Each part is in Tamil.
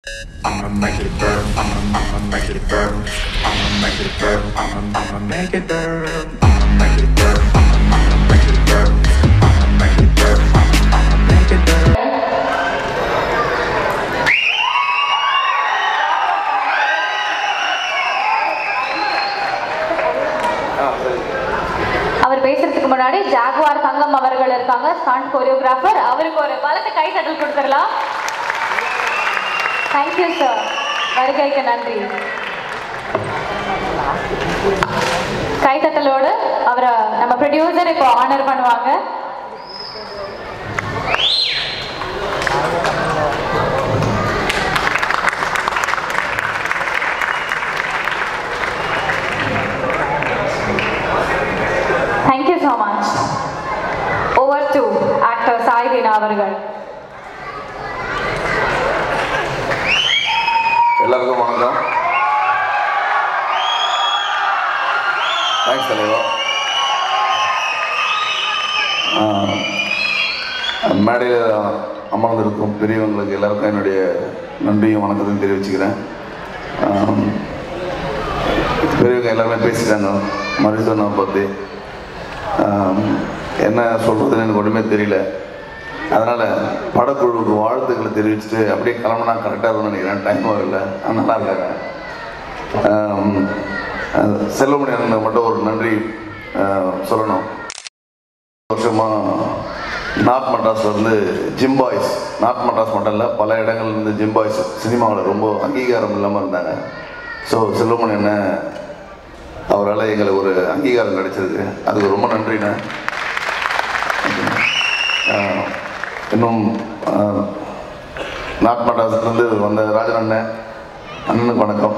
I'ma make it burn, I'ma, I'ma make it burn, I'ma make it burn, I'ma, I'ma make it burn, I'ma make it burn, I'ma, I'ma make it burn, I'ma make it burn, I'ma, I'ma make it burn. அவர் பேசுறதுக்கு முன்னாடி ஜாகுவார் தங்கம் அவர்கள் இருக்காங்க ஸ்டாண்ட் கோரியோகிராஃபர் அவருக்கு ஒரு பலத்த கை தட்டல் கொடுத்துடலாம் தேங்க்யூ சார் வருகைக்கு நன்றி கைத்தட்டலோடு அவரை நம்ம ப்ரொடியூசர் இப்போ ஆனர் பண்ணுவாங்க thank you so much over to actor Saidheena அவர்கள் எல்லாருக்கும் வணக்கம் தேங்க்ஸ் தலைவா ஆஹ், மேடையில் அமர்ந்திருக்கும் பெரியவங்களுக்கு எல்லாருக்கும் என்னுடைய நன்றியும் வணக்கத்தையும் தெரிவிச்சுக்கிறேன் ஆஹ், பெரியவங்க எல்லாருமே பேசிட்டாங்க மருதனை பற்றி ஆஹ், என்ன சொல்கிறதுன்னு எனக்கு ஒன்றுமே தெரியல அதனால் படக்குழுவுக்கு வாழ்த்துக்களை தெரிவிச்சுட்டு அப்படியே கிளம்புனா கரெக்டாக இருக்கும்னு நினைக்கிறேன் டைம் வரல ஆனா நல்லா இருக்காங்க ஆம், அஹ், செல்வமணி அண்ணனுக்கு மட்டும் ஒரு நன்றி ஆஹ், சொல்லணும் வருஷமாக நார்த் மெட்ராஸ்ல இருந்து ஜிம் பாய்ஸ் நார்த் மெட்ராஸ் மட்டும் இல்லை பல இடங்கள்ல இருந்து ஜிம் பாய்ஸ் சினிமாவில் ரொம்ப அங்கீகாரம் இல்லாமல் இருந்தாங்க ஸோ செல்வமணி அண்ணன் அவரால் எங்களுக்கு ஒரு அங்கீகாரம் கிடைச்சிருக்கு அதுக்கு ரொம்ப நன்றிண்ணே ஆஹ், இன்னும் ஆஹ், நார்த் மெட்ராஸ்லேருந்து வந்த ராஜன் அண்ணன் அண்ணனுக்கு வணக்கம்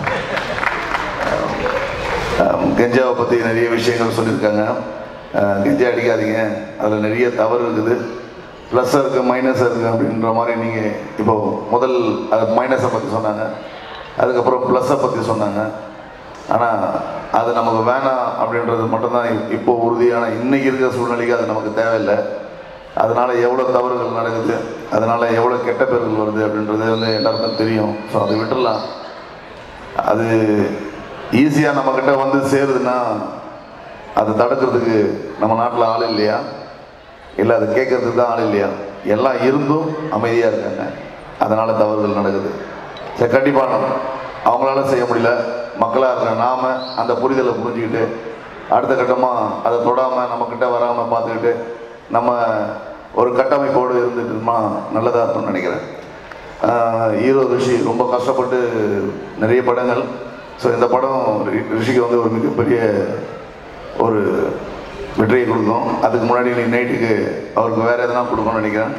ஆஹ், கெஞ்சாவை பற்றி நிறைய விஷயங்கள் சொல்லியிருக்காங்க ஆஹ், கெஞ்சா அடிக்காதீங்க அதில் நிறைய தவறு இருக்குது ப்ளஸ்ஸாக இருக்குது மைனஸாக இருக்குது அப்படின்ற மாதிரி நீங்கள் இப்போ முதல் அது மைனஸை பற்றி சொன்னாங்க அதுக்கப்புறம் ப்ளஸ்ஸை பற்றி சொன்னாங்க ஆனால் அது நமக்கு வேணாம் அப்படின்றது மட்டும்தான் இப்- இப்போ உறுதியான இன்னைக்கு இருக்கிற சூழ்நிலைக்கு அது நமக்கு தேவையில்லை அதனால் எவ்வளோ தவறுகள் நடக்குது அதனால் எவ்வளோ கெட்ட பேர்கள் வருது அப்படின்றது வந்து எல்லாருக்கும் தெரியும் ஸோ அதை விட்டுடலாம் அது ஈஸியாக நம்மக்கிட்ட வந்து சேருதுன்னா அது தடுக்கிறதுக்கு நம்ம நாட்டில் ஆள் இல்லையா இல்லை அதை கேட்கறதுக்கு தான் ஆள் இல்லையா எல்லாம் இருந்தும் அமைதியாக இருக்காங்க அதனால் தவறுகள் நடக்குது சரி கண்டிப்பாக நம்ம அவங்களால செய்ய முடியல மக்களாக இருக்கிற நாம அந்த புரிதலை புரிஞ்சுக்கிட்டு அடுத்த கட்டமாக அதை தொடாமல் நம்மக்கிட்ட வராமல் பார்த்துக்கிட்டு நம்ம ஒரு கட்டமைப்போடு இருந்துட்டோம்னா நல்லதாக இருக்கும்னு நினைக்கிறேன் ஆஹ் ஹீரோ ரிஷி ரொம்ப கஷ்டப்பட்டு நிறைய படங்கள் ஸோ இந்த படம் ரி- ரிஷிக்கு வந்து ஒரு மிகப்பெரிய ஒரு வெற்றியை கொடுக்கும் அதுக்கு முன்னாடி நீ நைட்டுக்கு அவருக்கு வேறு எதனா கொடுக்கணும்னு நினைக்கிறேன்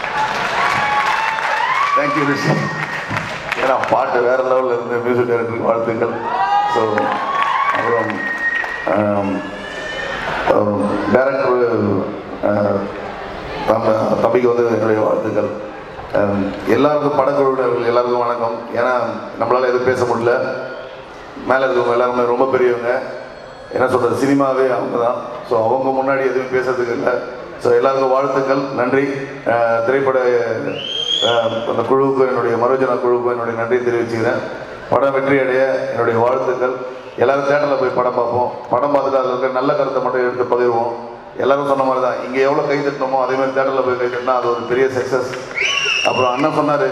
தேங்க்யூ ரிஷி ஏன்னா பாட்டு வேறு லெவலில் இருந்து மியூசிக் டைரக்டருக்கு வாழ்த்துக்கள் ஸோ அப்புறம் டேரக்டர் தம்ப தம்பிக்கு வந்து என்னுடைய வாழ்த்துக்கள் அஹ் எல்லாருக்கும் படக்குழுவினர்கள் எல்லாருக்கும் வணக்கம் ஏன்னா நம்மளால் எதுவும் பேச முடியல மேலே இருக்கவங்க எல்லாருமே ரொம்ப பெரியவங்க என்ன சொல்கிறது சினிமாவே அவங்க தான் ஸோ அவங்க முன்னாடி எதுவும் பேசுறதுக்கு இல்லை ஸோ எல்லாருக்கும் வாழ்த்துக்கள் நன்றி அஹ் திரைப்பட அஹ் அந்த குழுவுக்கும் என்னுடைய மரோஜனா குழுவுக்கும் என்னுடைய நன்றியை தெரிவிச்சுக்கிறேன் படம் வெற்றி அடைய என்னுடைய வாழ்த்துக்கள் எல்லாரும் தேட்டரில் போய் படம் பார்ப்போம் படம் பார்த்துட்டு அதில் இருக்க நல்ல கருத்தை மட்டும் எடுத்து பகிர்வோம் எல்லாரும் சொன்ன மாதிரி தான் இங்கே எவ்வளோ கை தட்டினோமோ அதே மாதிரி தேட்டரில் போய் கை தட்டினா அது ஒரு பெரிய சக்ஸஸ் அப்புறம் அண்ணன் சொன்னார்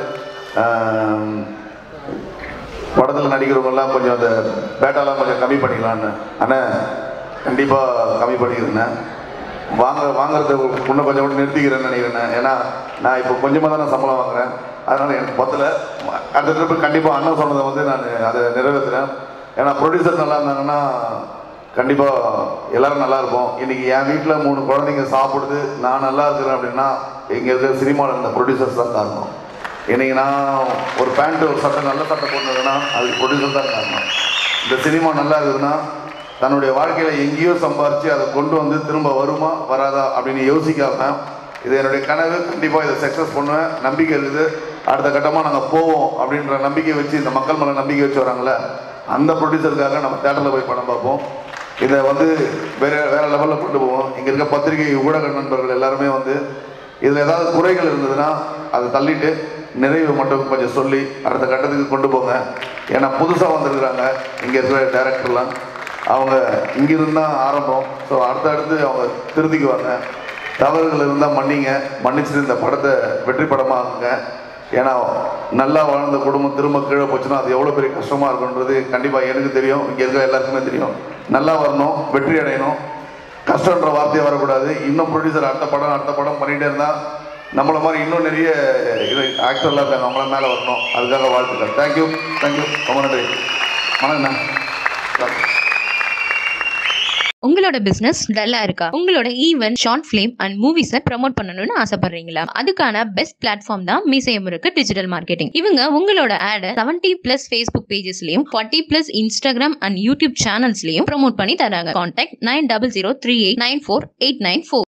படத்தில் நடிக்கிறவங்கெல்லாம் கொஞ்சம் அந்த பேட்டாலாம் கொஞ்சம் கம்மி பண்ணிக்கலான்னு அண்ணன் கண்டிப்பாக கம்மி பண்ணிக்கிறேண்ணே வாங்க வாங்குறத இன்னும் கொஞ்சம் கூட நிறுத்திக்கிறேன்னு நினைக்கிறேன் ஏன்னா நான் இப்போ கொஞ்சமாக தான் நான் சம்பளம் வாங்குறேன் அதனால் எனக்கு பத்தல அடுத்த ட்ரிப்பு கண்டிப்பாக அண்ணன் சொன்னதை வந்து நான் அதை நிறைவேற்றுறேன் ஏன்னா ப்ரொடியூசர் நல்லா இருந்தாங்கன்னா கண்டிப்பாக எல்லாரும் நல்லா இருப்போம் இன்னைக்கு என் வீட்டில் மூணு குழந்தைங்க சாப்பிடுது நான் நல்லா இருக்கிறேன் அப்படின்னா இங்கே இருக்கிற சினிமாவில் இருந்த ப்ரொடியூசர்ஸ் தான் காரணம் இன்னைக்கு நான் ஒரு பேண்ட் ஒரு சட்டை நல்ல சட்டை போட்டதுன்னா அதுக்கு ப்ரொடியூசர் தான் காரணம் இந்த சினிமா நல்லா இருக்குதுன்னா தன்னுடைய வாழ்க்கையில் எங்கேயோ சம்பாரித்து அதை கொண்டு வந்து திரும்ப வருமா வராதா அப்படின்னு யோசிக்காம இது என்னுடைய கனவு கண்டிப்பாக இதை சக்ஸஸ் பண்ணுவேன் நம்பிக்கை இருக்குது அடுத்த கட்டமாக நாங்கள் போவோம் அப்படின்ற நம்பிக்கை வச்சு இந்த மக்கள் மேலே நம்பிக்கை வச்சு வராங்களே அந்த ப்ரொடியூசருக்காக நம்ம தேட்டரில் போய் படம் பார்ப்போம் இதை வந்து வேற வேற லெவலில் கொண்டு போவோம் இங்கே இருக்க பத்திரிகை ஊடக நண்பர்கள் எல்லாருமே வந்து இதில் ஏதாவது குறைகள் இருந்ததுன்னா அதை தள்ளிட்டு நிறைவு மட்டும் கொஞ்சம் சொல்லி அடுத்த கட்டத்துக்கு கொண்டு போங்க ஏன்னா புதுசாக வந்திருக்கிறாங்க இங்கே இருக்கிற டேரக்டர்லாம் அவங்க இங்கிருந்து தான் ஆரம்பம் ஸோ அடுத்தடுத்து அவங்க திருத்திக்குவாங்க தவறுகள் இருந்தால் மன்னிங்க மன்னிச்சுட்டு இந்த படத்தை வெற்றி படமாகுங்க ஏன்னா நல்லா வாழ்ந்த குடும்பம் திரும்ப கீழே போச்சுன்னா அது எவ்வளோ பெரிய கஷ்டமாக இருக்குன்றது கண்டிப்பாக எனக்கு தெரியும் இங்கே இருக்கிற எல்லாருக்குமே தெரியும் நல்லா வரணும் வெற்றி அடையணும் கஷ்டன்ற வார்த்தையே வரக்கூடாது இன்னும் ப்ரொடியூசர் அடுத்த படம் அடுத்த படம் பண்ணிகிட்டே இருந்தால் நம்மளை மாதிரி இன்னும் நிறைய ஆக்டர்லாம் இருக்காங்க அவங்கள மேலே வரணும் அதுக்காக வாழ்த்துக்கள் தேங்க்யூ தேங்க்யூ ரொம்ப நன்றி வணக்கண்ணா உங்களோட பிசினஸ் டல்லா இருக்கா உங்களோட ஈவென்ட் ஷார்ட் ஃபிலிம் அண்ட் மூவிஸை ப்ரமோட் பண்ணணும்னு ஆசைப்படுறீங்களா அதுக்கான பெஸ்ட் பிளாட்ஃபார்ம் தான் மீசையம் இருக்கு டிஜிட்டல் மார்க்கெட்டிங் இவங்க உங்களோட ஆடை செவன்டி பிளஸ் ஃபேஸ்புக் பேஜஸ்லயும் forty plus Instagram and YouTube சேனல்ஸ்லயும் ப்ரோமோட் பண்ணி தராங்க contact nine double zero three eight nine four eight nine four